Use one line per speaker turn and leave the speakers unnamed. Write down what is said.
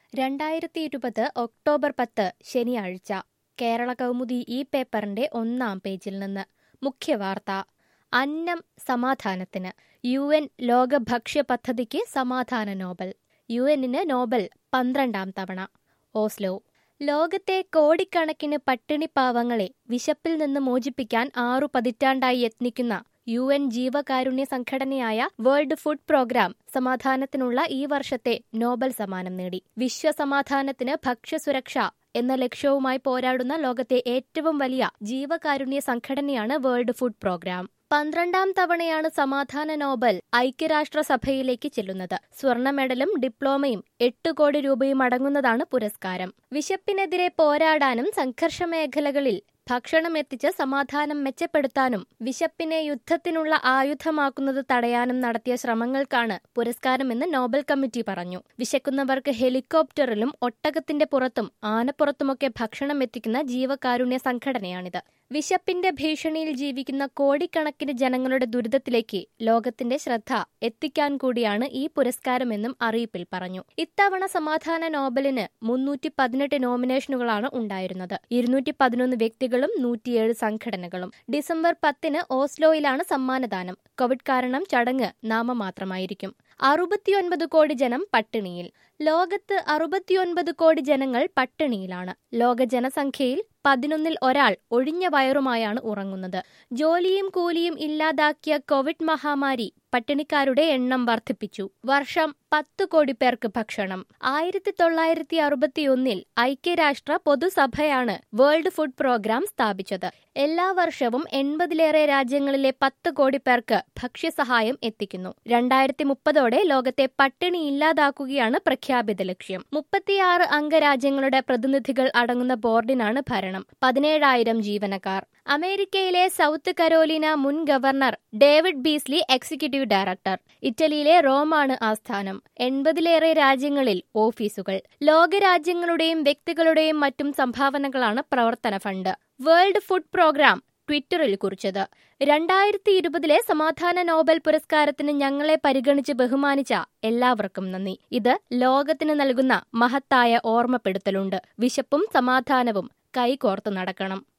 രണ്ടായിരത്തി ഇരുപത് ഒക്ടോബർ പത്ത് ശനിയാഴ്ച കേരള കൗമുദി ഈ പേപ്പറിന്റെ ഒന്നാം പേജിൽ നിന്ന് മുഖ്യവാർത്ത അന്നം സമാധാനത്തിന് യു എൻ ലോക ഭക്ഷ്യ പദ്ധതിക്ക് സമാധാന നോബൽ യു എന്നിന് നോബൽ പന്ത്രണ്ടാം തവണ ഓസ്ലോ ലോകത്തെ കോടിക്കണക്കിന് പട്ടിണിപ്പാവങ്ങളെ വിശപ്പിൽ നിന്ന് മോചിപ്പിക്കാൻ ആറു പതിറ്റാണ്ടായി യത്നിക്കുന്ന യു എൻ ജീവകാരുണ്യ സംഘടനയായ വേൾഡ് ഫുഡ് പ്രോഗ്രാം സമാധാനത്തിനുള്ള ഈ വർഷത്തെ നോബൽ സമ്മാനം നേടി വിശ്വസമാധാനത്തിന് ഭക്ഷ്യസുരക്ഷ എന്ന ലക്ഷ്യവുമായി പോരാടുന്ന ലോകത്തെ ഏറ്റവും വലിയ ജീവകാരുണ്യ സംഘടനയാണ് വേൾഡ് ഫുഡ് പ്രോഗ്രാം പന്ത്രണ്ടാം തവണയാണ് സമാധാന നോബൽ ഐക്യരാഷ്ട്രസഭയിലേക്ക് ചെല്ലുന്നത് സ്വർണ്ണ മെഡലും ഡിപ്ലോമയും എട്ട് കോടി രൂപയും അടങ്ങുന്നതാണ് പുരസ്കാരം വിശപ്പിനെതിരെ പോരാടാനും സംഘർഷ മേഖലകളിൽ ഭക്ഷണം എത്തിച്ച് സമാധാനം മെച്ചപ്പെടുത്താനും വിശപ്പിനെ യുദ്ധത്തിനുള്ള ആയുധമാക്കുന്നത് തടയാനും നടത്തിയ ശ്രമങ്ങൾക്കാണ് പുരസ്കാരമെന്ന് നോബൽ കമ്മിറ്റി പറഞ്ഞു വിശക്കുന്നവർക്ക് ഹെലികോപ്റ്ററിലും ഒട്ടകത്തിന്റെ പുറത്തും ആനപ്പുറത്തുമൊക്കെ ഭക്ഷണം എത്തിക്കുന്ന ജീവകാരുണ്യ സംഘടനയാണിത് വിശപ്പിന്റെ ഭീഷണിയിൽ ജീവിക്കുന്ന കോടിക്കണക്കിന് ജനങ്ങളുടെ ദുരിതത്തിലേക്ക് ലോകത്തിന്റെ ശ്രദ്ധ എത്തിക്കാൻ കൂടിയാണ് ഈ പുരസ്കാരമെന്നും അറിയിപ്പിൽ പറഞ്ഞു ഇത്തവണ സമാധാന നോബലിന് മുന്നൂറ്റി പതിനെട്ട് നോമിനേഷനുകളാണ് ഉണ്ടായിരുന്നത് ഇരുന്നൂറ്റി പതിനൊന്ന് വ്യക്തികളും നൂറ്റിയേഴ് സംഘടനകളും ഡിസംബർ പത്തിന് ഓസ്ലോയിലാണ് സമ്മാനദാനം കോവിഡ് കാരണം ചടങ്ങ് നാമമാത്രമായിരിക്കും അറുപത്തിയൊൻപത് കോടി ജനം പട്ടിണിയിൽ ലോകത്ത് അറുപത്തിയൊൻപത് കോടി ജനങ്ങൾ പട്ടിണിയിലാണ് ലോക ജനസംഖ്യയിൽ പതിനൊന്നിൽ ഒരാൾ ഒഴിഞ്ഞ വയറുമായാണ് ഉറങ്ങുന്നത് ജോലിയും കൂലിയും ഇല്ലാതാക്കിയ കോവിഡ് മഹാമാരി പട്ടിണിക്കാരുടെ എണ്ണം വർദ്ധിപ്പിച്ചു വർഷം പത്ത് കോടി പേർക്ക് ഭക്ഷണം ആയിരത്തി തൊള്ളായിരത്തി അറുപത്തിയൊന്നിൽ ഐക്യരാഷ്ട്ര പൊതുസഭയാണ് വേൾഡ് ഫുഡ് പ്രോഗ്രാം സ്ഥാപിച്ചത് എല്ലാ വർഷവും എൺപതിലേറെ രാജ്യങ്ങളിലെ പത്ത് കോടി പേർക്ക് ഭക്ഷ്യസഹായം എത്തിക്കുന്നു രണ്ടായിരത്തി മുപ്പതോടെ ലോകത്തെ പട്ടിണി ഇല്ലാതാക്കുകയാണ് പ്രഖ്യാപിത ലക്ഷ്യം മുപ്പത്തിയാറ് അംഗരാജ്യങ്ങളുടെ പ്രതിനിധികൾ അടങ്ങുന്ന ബോർഡിനാണ് ഭരണം പതിനേഴായിരം ജീവനക്കാർ അമേരിക്കയിലെ സൗത്ത് കരോലിന മുൻ governor David Beasley executive director ഇറ്റലിയിലെ റോമാണ് ആസ്ഥാനം എൺപതിലേറെ രാജ്യങ്ങളിൽ ഓഫീസുകൾ ലോകരാജ്യങ്ങളുടെയും വ്യക്തികളുടെയും മറ്റും സംഭാവനകളാണ് പ്രവർത്തന ഫണ്ട് വേൾഡ് ഫുഡ് പ്രോഗ്രാം ട്വിറ്ററിൽ കുറിച്ചത് രണ്ടായിരത്തി ഇരുപതിലെ സമാധാന നോബൽ പുരസ്കാരത്തിന് ഞങ്ങളെ പരിഗണിച്ച് ബഹുമാനിച്ച എല്ലാവർക്കും നന്ദി ഇത് ലോകത്തിന് നൽകുന്ന മഹത്തായ ഓർമ്മപ്പെടുത്തലുണ്ട് വിശപ്പും സമാധാനവും കൈകോർത്ത് നടക്കണം